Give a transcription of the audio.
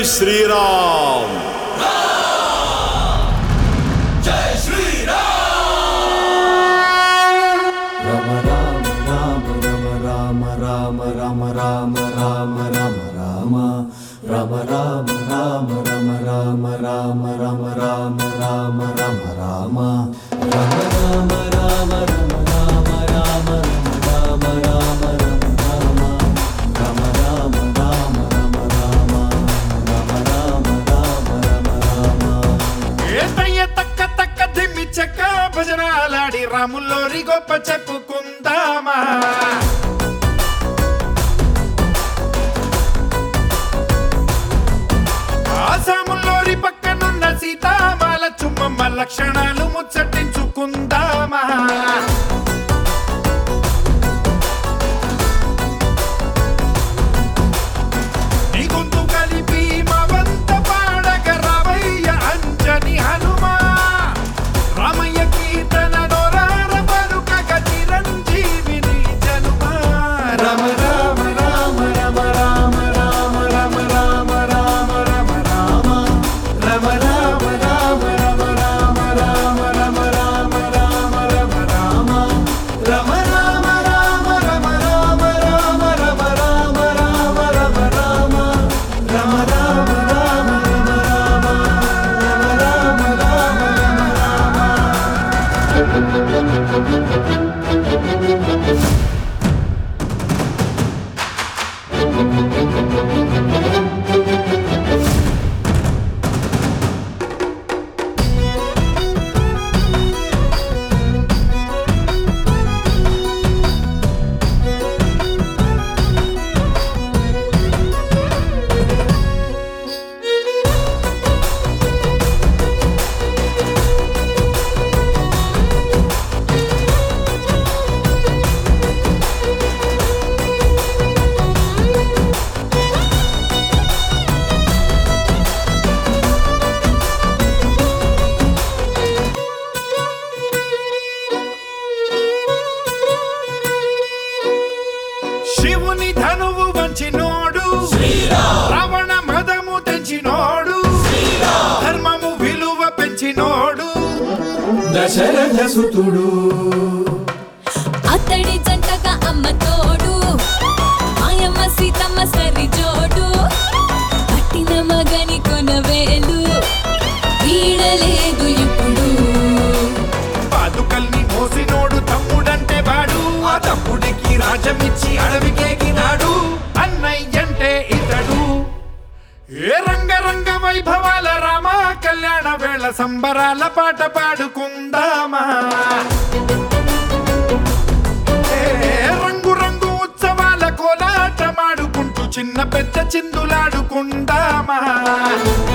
శ్రీరామ్ రమ రామ రామ రమ రామ రామ రామ రామ రామ రామ రామ రామ రామ రమ రామ రామ రామ రామ రామ రామ రామ రామ రామ రామ రమ రామ రామ రామ రామ రామ రామ రామ రామ రామ రామ రామ రామ రామ రామ రామ రామ ఏతయ్య తక్క తక్క దిమ్మి చెక్క భజనాలాడి రాముల్లోరి గొప్ప చెప్పుకుందామా ఆసాముల్లోరి పక్కనున్న సీతామాల చుమ్మమ్మ లక్షణాలు ముచ్చటించుకుందామా నీ గొంతు కలిపి మా వంత పాడగ రావయ్య అంజని హనుమా రామయ్య కీర్తన నోరార పలుకగ చిరంజీవిని జనుమా రమ రామ రామ రమ రామ రామ రమ రామ రామ రమ రామ రమ రామ రామ రమ రామ రామ రమ రామ రామ రమ రామ రమ రామ రామ రమ రామ రామ రమ రామ రామ రమ రామ రమ రామ రామ రమ రామ రమ రామ రామ రమ రామ శివుని ధనువు వంచినోడు రావణ మదము తెంచినోడు ధర్మము విలువ పెంచినోడు దశరథ సుతుడు అతడి జంటగా అమ్మ తోడు మాయమ్మ సీతమ్మ సరి జోడు పట్టిన మగని కొనవేలు వీడలేదు ఇప్పుడు పాదుకల్ని మోసినోడు తమ్ముడంటే వాడు ఆ తమ్ముడికి రాజమిచ్చి అడవికేగినాడు అన్నయ్యంటే ఇతడు ఏ రంగరంగ వైభవాల రామ కళ్యాణ వేళ సంబరాల పాట పాడుకుందామా ఏ రంగు రంగు ఉత్సవాల కోలాటమాడుకుంటూ చిన్న పెద్ద చిందులాడుకుందామా